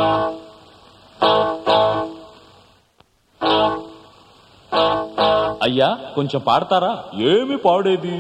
అయ్యా కొంచెం పాడతారా ఏమి పాడేది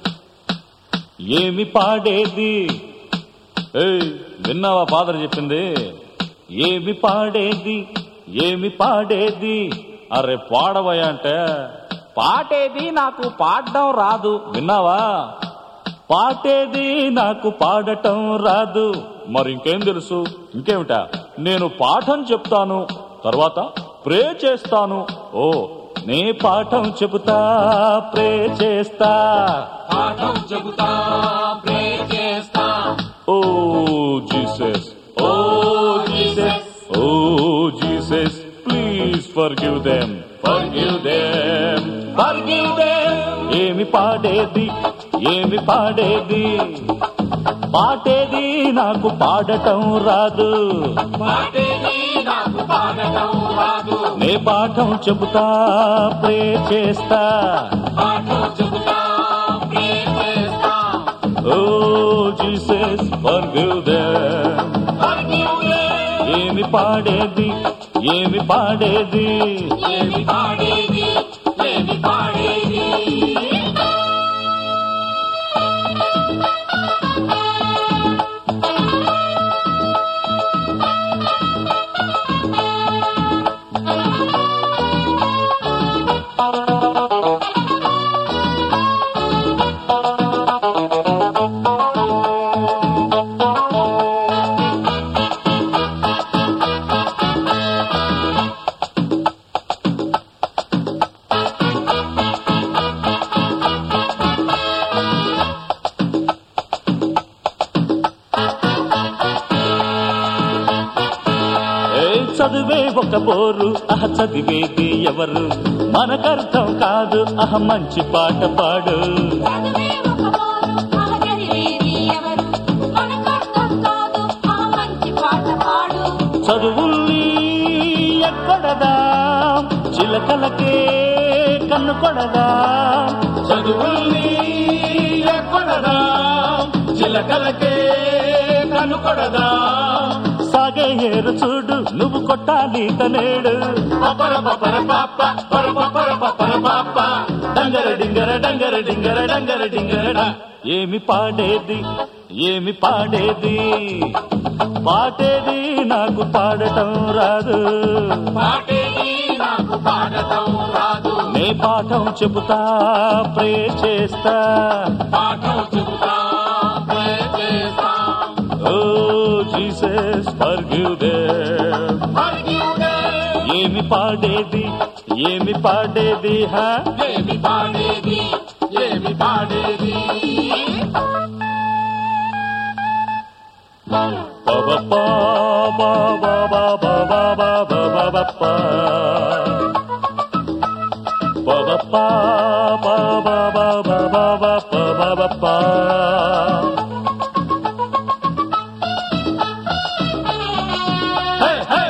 ఏమి పాడేది ఏయ్ విన్నావా ఫాదర్ చెప్పింది ఏమి పాడేది ఏమి పాడేది అరే పాడవయ్యా అంటే పాటేది నాకు పాడడం రాదు విన్నావా పాటేది నాకు పాడటం రాదు మరి ఇంకేం తెలుసు ఇంకేమిటా నేను పాఠం చెప్తాను తర్వాత ప్రే చేస్తాను ఓ నే పాఠం చెబుతా ప్రే చేస్తా పాఠం చెబుతా ప్రే చేస్తా oh Jesus oh Jesus oh Jesus please forgive them forgive them forgive them ఏమి పాడేది ఏమి పాడేది పాటేది నాకు పాడటం రాదు పాటేది నాకు పాడటం రాదు నే పాఠం చెబుతా ప్రే చేస్తా పాఠం చెబుతా ప్రే చేస్తా ఓ జీసస్ ఫర్గివ్ దెమ్ ఏమి పాడేది ఏమి పాడేది ఏమి పాడేది ఏమి పాడేది ఏ చదువే ఒక బోరు అహ చదివేది ఎవరు మనకర్థం కాదు అహ మంచి పాట పాడు చదివే ఒక మోరు ఆచరివేది ఎవరు మనకర్థం కాదు ఆ మంచి పాట పాడు చదువుల్ని ఎక్కడదా చిలకలకే కన్ను కొడదా చదువుల్ని ఎక్కడదా చిలకలకే కనుకొడదా సాగే ఏరు చూడు నువ్వు కొట్టాలి తనేడు పపర పపర పాప పర పపర పపర పాప డంగర డింగర డంగర డింగర డంగర డింగర ఏమి పాడేది ఏమి పాడేది పాటేది నాకు పాడటం రాదు పాటేది నాకు పాడటం రాదు నే పాఠం చెబుతా ప్రే చేస్తా పాఠం చెబుతా ప్రే చేస్తా oh Jesus forgive them Forgive them. ఏమి పాడేది ఏమి పాడేది హా ఏమి పాడేది ఏమి పాడేది పబపా బాబా బాబా బాబా బాబా బప్పా పబపా బాబా బాబా బాబా బాబా బప్పా హే హే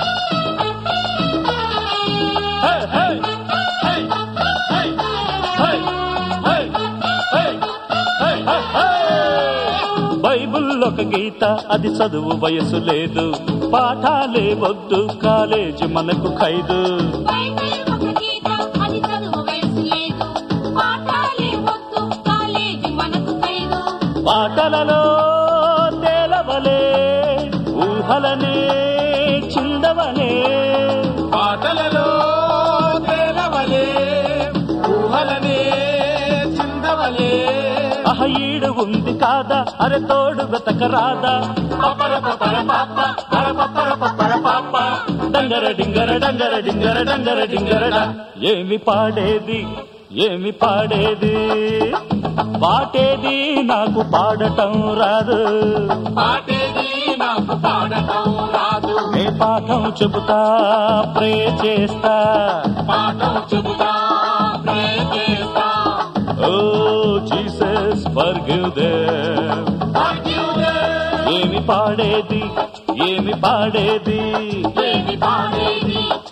హే హే హే హే హే హే హే హే హే బైబుల్ ఒక గీత అది చదువు వయసు లేదు పాఠాలే వద్దు కాలేజీ మనకు ఖైదు బైబిల్ ఒక గీత అది చదువు వయసు లేదు పాఠాలే వద్దు కాలేజీ మనకు ఖైదు పాటలలో తేలవలే ఊహలనే చిందవలే పాటలలో తేలవలే ఊహలనే చిందవలే అహ ఈడు ఉంది కాదా అరె తోడు వెతకరాదా పపర పపర పాప పర పపర పపర పాప డంగర డింగర డంగర డింగర డంగర డింగర ఏమి పాడేది ఏమి పాడేది పాటేది నాకు పాడటం రాదు పాటేది నాకు పాడటం రాదు ఏ పాఠం చెబుతా ప్రే చేస్తా పాఠం చెబుతా ప్రే చేస్తా oh Jesus forgive them Forgive them. ఏమి పాడేది ఏమి పాడేది ఏమి పాడేది